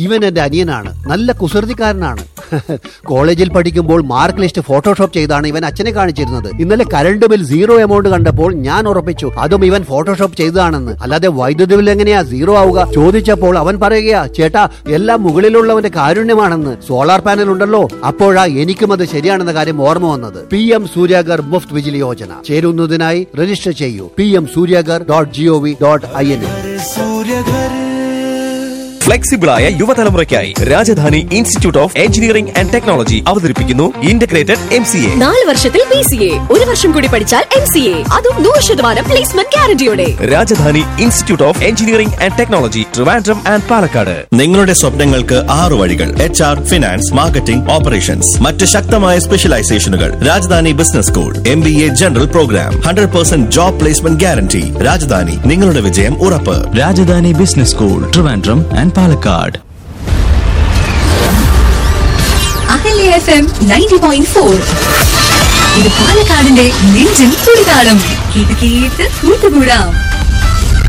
ഇവൻ എന്റെ അനിയനാണ് നല്ല കുസൃതിക്കാരനാണ് കോളേജിൽ പഠിക്കുമ്പോൾ മാർക്ക് ലിസ്റ്റ് ഫോട്ടോഷോപ്പ് ചെയ്താണ് ഇവൻ അച്ഛനെ കാണിച്ചിരുന്നത് ഇന്നലെ കറണ്ട് ബിൽ സീറോ എമൗണ്ട് കണ്ടപ്പോൾ ഞാൻ ഉറപ്പിച്ചു അതും ഇവൻ ഫോട്ടോഷോപ്പ് ചെയ്തതാണെന്ന് അല്ലാതെ വൈദ്യുതി ബിൽ എങ്ങനെയാ സീറോ ആവുക ചോദിച്ചപ്പോൾ അവൻ പറയുകയാ ചേട്ടാ എല്ലാം മുകളിലുള്ളവന്റെ കാരുണ്യമാണെന്ന് സോളാർ പാനൽ ഉണ്ടല്ലോ അപ്പോഴാ എനിക്കും അത് ശരിയാണെന്ന കാര്യം ഓർമ്മ വന്നത് പി എം സൂര്യാഗർ മുഫ്ത് വിജിലി യോജന ചേരുന്നതിനായി രജിസ്റ്റർ ചെയ്യൂ P M Suryaghar dot G O V dot I N ഫ്ലെക്സിബിളായ യുവതലമുറയ്ക്കായി Rajadhani institute of engineering and technology അവതരിപ്പിക്കുന്നു ഇന്റഗ്രേറ്റഡ് എം സി എ നാല് വർഷത്തിൽ പി സി എ ഒരു വർഷം കൂടി പഠിച്ചാൽ എം സി എ അതും നൂറ് ശതമാനം പ്ലേസ്മെന്റ് ഗ്യാരണ്ടിയോടെ Rajadhani institute of engineering and technology Trivandrum and Palakkad നിങ്ങളുടെ സ്വപ്നങ്ങൾക്ക് ആറ് വഴികൾ H R finance marketing operations മറ്റ് ശക്തമായ സ്പെഷ്യലൈസേഷനുകൾ Rajadhani business school M B A general programme hundred percent job placement guarantee Rajadhani നിങ്ങളുടെ വിജയം ഉറപ്പ് Rajadhani business school Trivandrum and Palakkad Ahalya F M ninety point four ഇത് പാലക്കാടിന്റെ നെഞ്ചിൻ തുടിതാളം കേട്ട് കേട്ട് കൂട്ടുകൂടാം